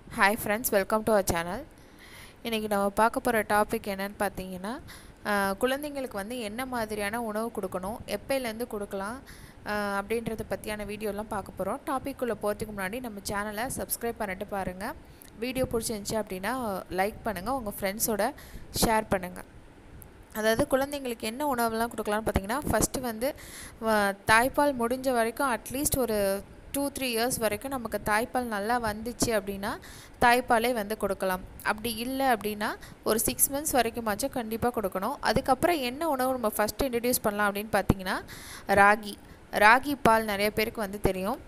hi friends welcome to our channel இன்றைக்கி நம்ம பார்க்க போகிற டாபிக் என்னன்னு பார்த்தீங்கன்னா ஆஹ், குழந்தைங்களுக்கு வந்து என்ன மாதிரியான உணவு கொடுக்கணும் எப்போலேருந்து கொடுக்கலாம் ஆஹ், அப்படின்றத பற்றியான வீடியோலாம் பார்க்க போகிறோம் டாபிக்குள்ளே போகிறதுக்கு முன்னாடி நம்ம சேனலை சப்ஸ்கிரைப் பண்ணிட்டு பாருங்கள் வீடியோ பிடிச்சிருந்துச்சி அப்படின்னா லைக் பண்ணுங்கள் உங்கள் ஃப்ரெண்ட்ஸோட ஷேர் பண்ணுங்கள் அதாவது குழந்தைங்களுக்கு என்ன உணவுலாம் கொடுக்கலாம்னு பார்த்தீங்கன்னா ஃபஸ்ட்டு வந்து வ- தாய்ப்பால் முடிஞ்ச வரைக்கும் அட்லீஸ்ட் ஒரு டூ த்ரீ இயர்ஸ் வரைக்கும் நமக்கு தாய்ப்பால் நல்லா வந்துச்சு அப்படின்னா தாய்ப்பாலே வந்து கொடுக்கலாம் அப்படி இல்லை அப்படின்னா ஒரு சிக்ஸ் மந்த்ஸ் வரைக்குமாச்சும் கண்டிப்பாக கொடுக்கணும் அதுக்கப்புறம் என்ன உணவு நம்ம ஃபஸ்ட்டு இன்ட்ரடியூஸ் பண்ணலாம் அப்படின்னு பார்த்தீங்கன்னா ராகி ராகி பால் நிறைய பேருக்கு வந்து தெரியும்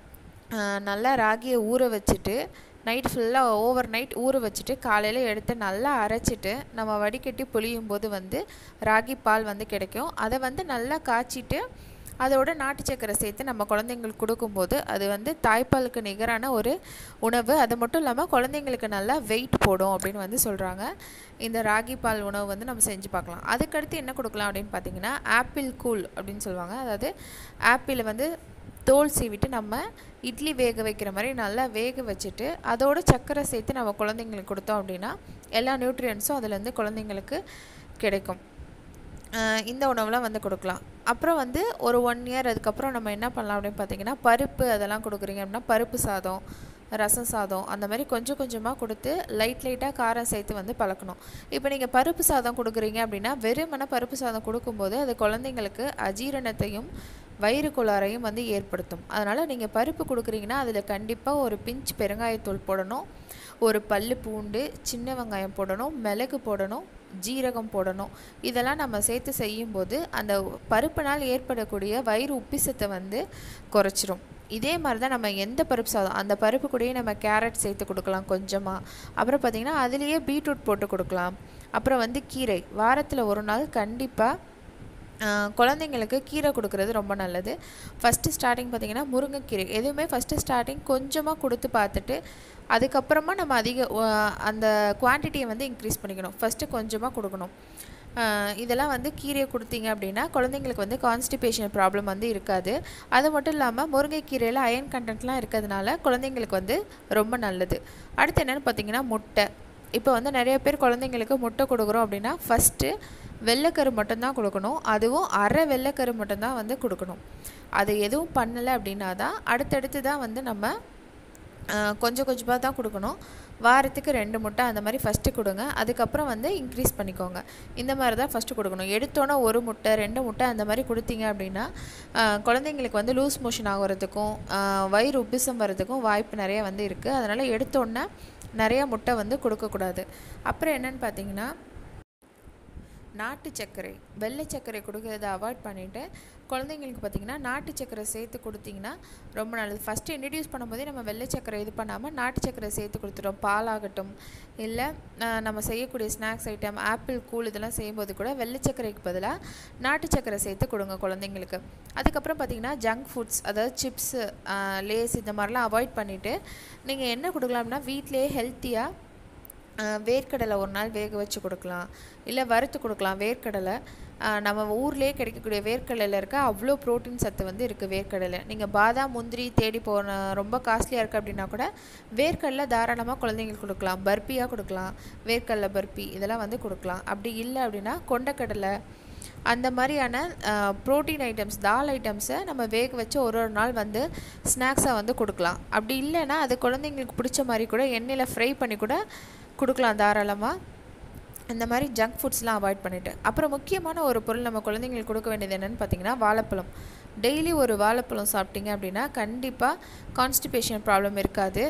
ஆஹ் நல்லா ராகியை ஊற வச்சுட்டு நைட் ஃபுல்லாக ஓவர் நைட் ஊற வச்சுட்டு காலையில் எடுத்து நல்லா அரைச்சிட்டு நம்ம வடிகட்டி புளியும் போது வந்து ராகி பால் வந்து கிடைக்கும் அதை வந்து நல்லா காய்ச்சிட்டு அதோட நாட்டு சக்கரை சேர்த்து நம்ம குழந்தைங்களுக்கு கொடுக்கும்போது அது வந்து தாய்ப்பாலுக்கு நிகரான ஒரு உணவு அது மட்டும் இல்லாமல் குழந்தைங்களுக்கு நல்லா வெயிட் போடும் அப்படின்னு வந்து சொல்கிறாங்க இந்த ராகி பால் உணவு வந்து நம்ம செஞ்சு பார்க்கலாம் அதுக்கடுத்து என்ன கொடுக்கலாம் அப்படின்னு பார்த்தீங்கன்னா ஆப்பிள் கூழ் அப்படின்னு சொல்லுவாங்க அதாவது ஆப்பிளை வந்து தோல் சீவிட்டு நம்ம இட்லி வேக வைக்கிற மாதிரி நல்லா வேக வச்சுட்டு அதோட சர்க்கரை சேர்த்து நம்ம குழந்தைங்களுக்கு கொடுத்தோம் அப்படின்னா எல்லா நியூட்ரியன்ஸும் அதுலேருந்து குழந்தைங்களுக்கு கிடைக்கும் ஆஹ் இந்த உணவுலாம் வந்து கொடுக்கலாம் அப்புறம் வந்து ஒரு ஒன் இயர் அதுக்கப்புறம் நம்ம என்ன பண்ணலாம் அப்படின்னு பார்த்தீங்கன்னா பருப்பு அதெல்லாம் கொடுக்குறீங்க அப்படின்னா பருப்பு சாதம் ரசம் சாதம் அந்த மாதிரி கொஞ்சம் கொஞ்சமாக கொடுத்து லைட் லைட்டாக காரம் சேர்த்து வந்து பழக்கணும் இப்போ நீங்கள் பருப்பு சாதம் கொடுக்குறீங்க அப்படின்னா வெறுமனே பருப்பு சாதம் கொடுக்கும்போது அது குழந்தைங்களுக்கு அஜீரணத்தையும் வயிறு கோளாறையும் வந்து ஏற்படுத்தும் அதனால் நீங்கள் பருப்பு கொடுக்குறீங்கன்னா அதில் கண்டிப்பாக ஒரு பிஞ்ச் பெருங்காயத்தூள் போடணும் ஒரு பல்லு பூண்டு சின்ன வெங்காயம் போடணும் மிளகு போடணும் ஜீரகம் போடணும் இதெல்லாம் நம்ம சேர்த்து செய்யும்போது அந்த பருப்பினால் ஏற்படக்கூடிய வயிறு உப்பிசத்தை வந்து குறைச்சிரும் இதே மாதிரி தான் நம்ம எந்த பருப்பு சாதம் அந்த பருப்பு கூடயே நம்ம கேரட் சேர்த்து கொடுக்கலாம் கொஞ்சமாக அப்புறம் பார்த்திங்கன்னா அதுலேயே பீட்ரூட் போட்டு கொடுக்கலாம் அப்புறம் வந்து கீரை வாரத்தில் ஒரு நாள் கண்டிப்பாக ஆஹ் குழந்தைங்களுக்கு கீரை கொடுக்கறது ரொம்ப நல்லது ஃபஸ்ட்டு ஸ்டார்டிங் பார்த்திங்கன்னா முருங்கைக்கீரை எதுவுமே ஃபஸ்ட்டு ஸ்டார்டிங் கொஞ்சமாக கொடுத்து பார்த்துட்டு அதுக்கப்புறமா நம்ம அதிக ஆஹ் அந்த குவான்டிட்டியை வந்து இன்க்ரீஸ் பண்ணிக்கணும் ஃபஸ்ட்டு கொஞ்சமாக கொடுக்கணும் ஆஹ் இதெல்லாம் வந்து கீரையை கொடுத்தீங்க அப்படின்னா குழந்தைங்களுக்கு வந்து கான்ஸ்டிபேஷன் ப்ராப்ளம் வந்து இருக்காது அது மட்டும் இல்லாமல் முருங்கைக்கீரையில் அயன் கண்டென்ட்லாம் இருக்கிறதுனால குழந்தைங்களுக்கு வந்து ரொம்ப நல்லது அடுத்து என்னென்னு பார்த்தீங்கன்னா முட்டை இப்போ வந்து நிறைய பேர் குழந்தைங்களுக்கு முட்டை கொடுக்குறோம் அப்படின்னா ஃபஸ்ட்டு வெள்ளைக்கரு மட்டும்தான் கொடுக்கணும் அதுவும் அரை வெள்ளைக்கரு மட்டும்தான் வந்து கொடுக்கணும் அது எதுவும் பண்ணலை அப்படின்னா தான் அடுத்தடுத்து தான் வந்து நம்ம ஆஹ், கொஞ்சம் கொஞ்சமாக தான் கொடுக்கணும் வாரத்துக்கு ரெண்டு முட்டை அந்த மாதிரி ஃபஸ்ட்டு கொடுங்க அதுக்கப்புறம் வந்து இன்க்ரீஸ் பண்ணிக்கோங்க இந்த மாதிரி தான் ஃபஸ்ட்டு கொடுக்கணும் எடுத்தோன்னே ஒரு முட்டை ரெண்டு முட்டை அந்த மாதிரி கொடுத்தீங்க அப்படின்னா ஆஹ், குழந்தைங்களுக்கு வந்து லூஸ் மோஷன் ஆகிறதுக்கும் ஆஹ், வயிறு உப்பிசம் வர்றதுக்கும் வாய்ப்பு நிறைய வந்து இருக்குது அதனால் எடுத்தோன்னே நிறைய முட்டை வந்து கொடுக்கக்கூடாது அப்புறம் என்னன்னு பார்த்தீங்கன்னா நாட்டு சர்க்கரை வெள்ளை சர்க்கரை கொடுக்கறத அவாய்ட் பண்ணிவிட்டு குழந்தைங்களுக்கு பார்த்திங்கன்னா நாட்டு சர்க்கரை சேர்த்து கொடுத்தீங்கன்னா ரொம்ப நல்லது ஃபஸ்ட்டு இன்ட்ரடியூஸ் பண்ணும்போதே நம்ம வெள்ளை சர்க்கரை இது பண்ணாமல் நாட்டு சர்க்கரை சேர்த்து கொடுத்துட்டோம் பாலாகட்டும் இல்லை ஆஹ், நம்ம செய்யக்கூடிய ஸ்நாக்ஸ் ஐட்டம் ஆப்பிள் கூழ் இதெல்லாம் செய்யும்போது கூட வெள்ளை சர்க்கரைக்கு பதிலாக நாட்டு சர்க்கரை சேர்த்து கொடுங்க குழந்தைங்களுக்கு அதுக்கப்புறம் பார்த்திங்கன்னா ஜங்க் ஃபுட்ஸ் அதாவது சிப்ஸு லேஸ் இந்த மாதிரிலாம் அவாய்ட் பண்ணிவிட்டு நீங்கள் என்ன கொடுக்கலாம்னா வீட்டிலேயே ஹெல்த்தியாக ஆஹ் வேர்க்கடலை ஒரு நாள் வேக வச்சு கொடுக்கலாம் இல்லை வறுத்து கொடுக்கலாம் வேர்க்கடலை ஆஹ் நம்ம ஊர்லேயே கிடைக்கக்கூடிய வேர்க்கடலையில் இருக்க அவ்வளோ ப்ரோட்டீன் சத்து வந்து இருக்குது வேர்க்கடலை நீங்கள் பாதாம் முந்திரி தேடி போன ரொம்ப காஸ்ட்லியாக இருக்குது அப்படின்னா கூட வேர்க்கடலை தாராளமாக குழந்தைங்களுக்கு கொடுக்கலாம் பர்பியாக கொடுக்கலாம் வேர்க்கடலை பர்பி இதெல்லாம் வந்து கொடுக்கலாம் அப்படி இல்லை அப்படின்னா கொண்டக்கடலை அந்த மாதிரியான ப்ரோட்டீன் ஐட்டம்ஸ் தால் ஐட்டம்ஸை நம்ம வேக வச்சு ஒரு ஒரு நாள் வந்து ஸ்நாக்ஸாக வந்து கொடுக்கலாம் அப்படி இல்லைன்னா அது குழந்தைங்களுக்கு பிடிச்ச மாதிரி கூட எண்ணெயில் ஃப்ரை பண்ணி கூட கொடுக்கலாம் தாராளமாக இந்த மாதிரி ஜங்க் ஃபுட்ஸ்லாம் அவாய்ட் பண்ணிவிட்டு அப்புறம் முக்கியமான ஒரு பொருள் நம்ம குழந்தைங்களுக்கு கொடுக்க வேண்டியது என்னென்னு பார்த்தீங்கன்னா வாழைப்பழம் டெய்லி ஒரு வாழைப்பழம் சாப்பிட்டீங்க அப்படின்னா கண்டிப்பாக கான்ஸ்டிபேஷன் ப்ராப்ளம் இருக்காது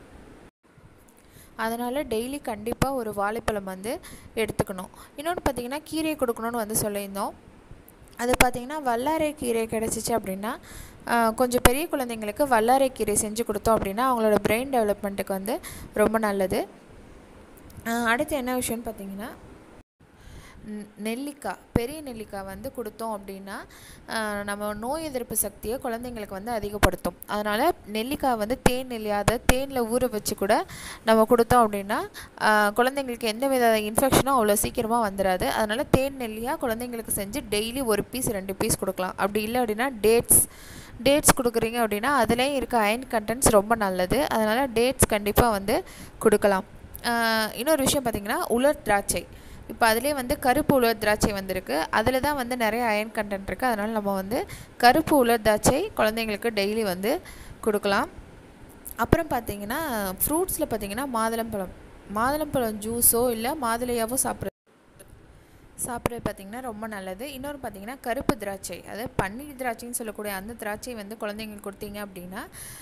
அதனால் டெய்லி கண்டிப்பாக ஒரு வாழைப்பழம் வந்து எடுத்துக்கணும் இன்னொன்று பார்த்தீங்கன்னா கீரை கொடுக்கணும்னு வந்து சொல்லியிருந்தோம் அது பார்த்தீங்கன்னா வல்லாரை கீரை கிடச்சிச்சு அப்படின்னா ஆஹ், கொஞ்சம் பெரிய குழந்தைங்களுக்கு வல்லாரை கீரை செஞ்சு கொடுத்தோம் அப்படின்னா அவங்களோட பிரெயின் டெவலப்மெண்ட்டுக்கு வந்து ரொம்ப நல்லது ஆஹ், அடுத்து என்ன விஷயம்னு பார்த்தீங்கன்னா நெ- நெல்லிக்காய் பெரிய நெல்லிக்காய் வந்து கொடுத்தோம் அப்படின்னா ஆஹ், நம்ம நோய் எதிர்ப்பு சக்தியை குழந்தைங்களுக்கு வந்து அதிகப்படுத்தும் அதனால் நெல்லிக்காய் வந்து தேன் நெல்லியாத தேனில் ஊற வச்சு கூட நம்ம கொடுத்தோம் அப்படின்னா ஆஹ், குழந்தைங்களுக்கு எந்த வித இன்ஃபெக்ஷனும் அவ்வளோ சீக்கிரமாக வந்துடாது அதனால் தேன் நெல்லியாக குழந்தைங்களுக்கு செஞ்சு டெய்லி ஒரு பீஸ் ரெண்டு பீஸ் கொடுக்கலாம் அப்படி இல்லை அப்படின்னா டேட்ஸ் டேட்ஸ் கொடுக்குறீங்க அப்படின்னா அதுலேயும் இருக்க அயன் கண்டென்ட்ஸ் ரொம்ப நல்லது அதனால் டேட்ஸ் கண்டிப்பாக வந்து கொடுக்கலாம் இன்னொரு விஷயம் பார்த்திங்கன்னா உலர் திராட்சை இப்போ அதிலே வந்து கருப்பு உலர் திராட்சை வந்திருக்கு அதில் தான் வந்து நிறைய அயன் கண்டென்ட் இருக்குது அதனால் நம்ம வந்து கருப்பு உலர் திராட்சை குழந்தைங்களுக்கு டெய்லி வந்து கொடுக்கலாம் அப்புறம் பார்த்தீங்கன்னா ஃப்ரூட்ஸில் பார்த்தீங்கன்னா மாதுளம்பழம் மாதுளம்பழம் ஜூஸோ இல்லை மாதுளையாவோ சாப்பிட்றது சாப்பிட்றது பார்த்திங்கன்னா ரொம்ப நல்லது இன்னொரு பார்த்திங்கன்னா கருப்பு திராட்சை அதாவது பன்னீர் திராட்சைன்னு சொல்லக்கூடிய அந்த திராட்சை வந்து குழந்தைங்களுக்கு கொடுத்தீங்க அப்படின்னா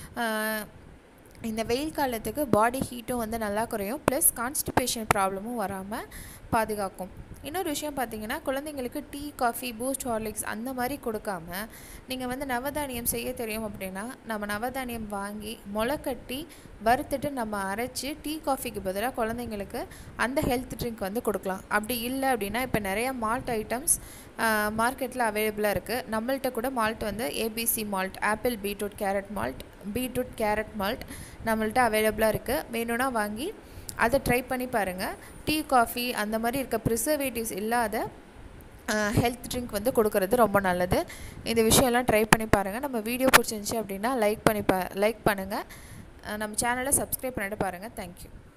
இந்த வெயில் காலத்துக்கு பாடி ஹீட்டும் வந்து நல்லா குறையும் ப்ளஸ் கான்ஸ்டிபேஷன் ப்ராப்ளமும் வராமல் பாதுகாக்கும் இன்னொரு விஷயம் பார்த்தீங்கன்னா குழந்தைங்களுக்கு டீ காஃபி பூஸ்ட் ஹார்லிக்ஸ் அந்த மாதிரி கொடுக்காம நீங்கள் வந்து நவதானியம் செய்ய தெரியும் அப்படின்னா நம்ம நவதானியம் வாங்கி முளைக்கட்டி வறுத்துட்டு நம்ம அரைச்சி டீ காஃபிக்கு பதிலாக குழந்தைங்களுக்கு அந்த ஹெல்த் ட்ரிங்க் வந்து கொடுக்கலாம் அப்படி இல்லை அப்படின்னா இப்போ நிறைய மால்ட் ஐட்டம்ஸ் மார்க்கெட்டில் அவைலபிளாக இருக்குது நம்மள்கிட்ட கூட மால்ட் வந்து ABC malt apple beetroot carrot malt beetroot carrot malt நம்மள்ட்ட அவைலபிளாக இருக்குது வேணும்னா வாங்கி அதை ட்ரை பண்ணி பாருங்கள் டீ காஃபி அந்த மாதிரி இருக்க ப்ரிசர்வேட்டிவ்ஸ் இல்லாத ஹெல்த் ட்ரிங்க் வந்து கொடுக்கறது ரொம்ப நல்லது இந்த விஷயம்லாம் ட்ரை பண்ணி பாருங்கள் நம்ம வீடியோ பிடிச்சிருந்துச்சி அப்படின்னா லைக் பண்ணி பா லைக் பண்ணுங்கள் நம்ம சேனலை சப்ஸ்கிரைப் பண்ணிட்டு பாருங்கள் தேங்க்யூ